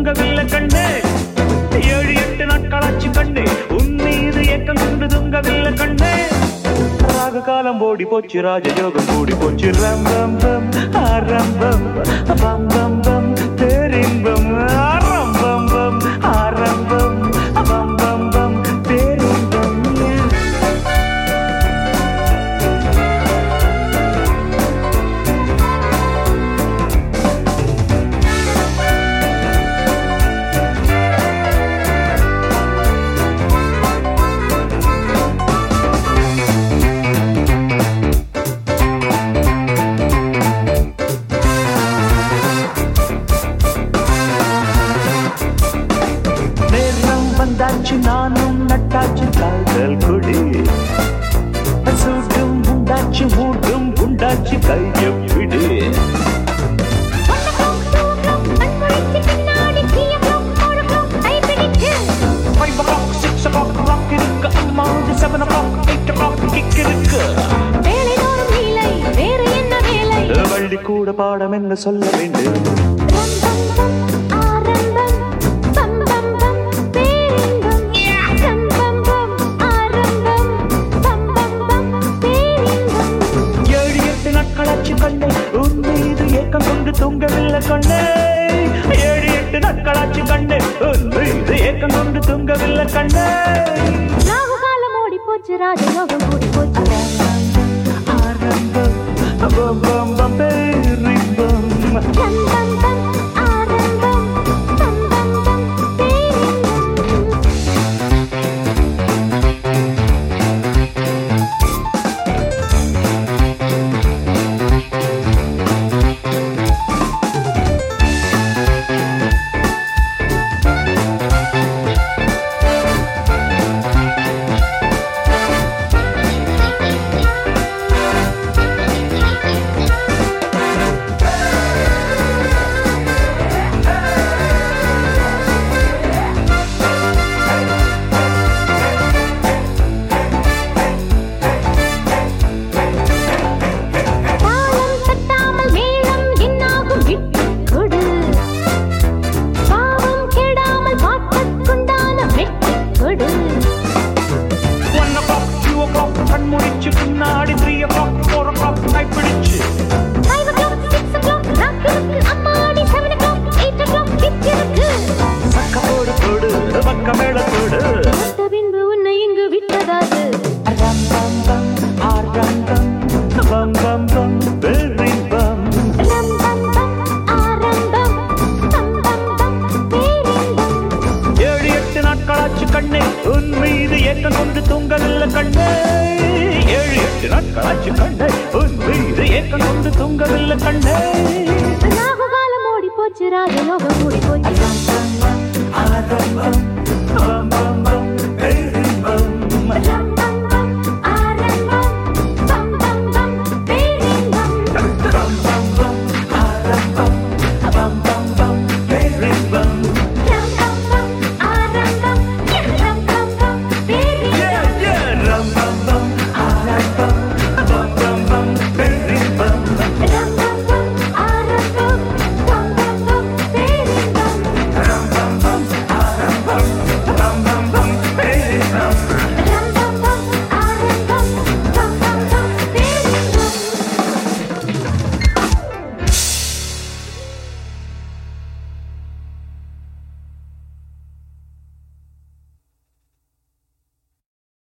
தூங்கவில்லை கண்ணே ஏழு எட்டு நாட்களாச்சு கண்ணே உன் மீது ஏக்கம் கொண்டு தூங்கவில்லை கண்ணே ராக காலம் ஓடி போச்சு ராஜயோகம் கூடி போச்சு ரம்பம் பம் ஆரம்பம் பம் பம் பம் பேரின்பம் ஆரம்பம் பம் ஆரம்பம் பம் பம் பம் பேரின்பம் நேரம் வந்தாச்சு நானும் நட்டாச்சு காதல் கொடி சூட்டும் உண்டாச்சு மூட்டும் உண்டாச்சு கையை விடு five o'clock six o'clock rock இருக்கு அம்மா seven o'clock eight o'clock kick இருக்கு வள்ளி கூட பாடம் என்ன சொல்ல வேண்டும் ஏழு எட்டு நாட்களாச்சு கண்ணே உன் மீது ஏக்கம் கொண்டு தூங்கவில்லை கண்ணே ஏழு எட்டு நாட்களாச்சு கண்ணே உன் மீது ஏக்கம் கொண்டு தூங்கவில்லை கண்ணே ராஜயோகம் கூடி போச்சு ஆரம்பம் பம் பம் பம் பேரின்பம் தம் தம் தம் ஆரம்பம் தம் தம் தம் பேரின்பம் தாளம் தட்டாமல் மேளம் என்னாகும் விட்டுக் கொடு பாவம் கெடாமல் பாட்டுக்குண்டான வெட்டிக் கொடு one o'clock two o'clock கண் முடிச்சு பின்னாடி three o'clock four o'clock கைப்பிடிச்சு five o'clock six o'clock rock இருக்கு அம்மாடி seven o'clock eight o'clock kick இருக்கு சக்கமோடு போடு பக்க மேளத்தோடு தொட்ட பின்பு உன்னை இங்கு விட்டதாது ரம் பம் பம் ஆரம்பம் பம் பம் பம் பேரின்பம் ரம் பம் பம் ஆரம்பம் தம் தம் தம் பேரின்பம் ஏழு எட்டு நாட்களாச்சு கண்ணே உன் மீது ஏக்கம் கொண்டு தூங்கவில்லை கண்ணே ஏழு எட்டு நாட்களாச்சு கண்ணே உன் மீது ஏக்கம் கொண்டு தூங்கவில்லை கண்ணே ராகு காலம் ஓடி போச்சு ராஜயோகம் கூடி போச்சு ஆரம்பம் பம் பம் பம்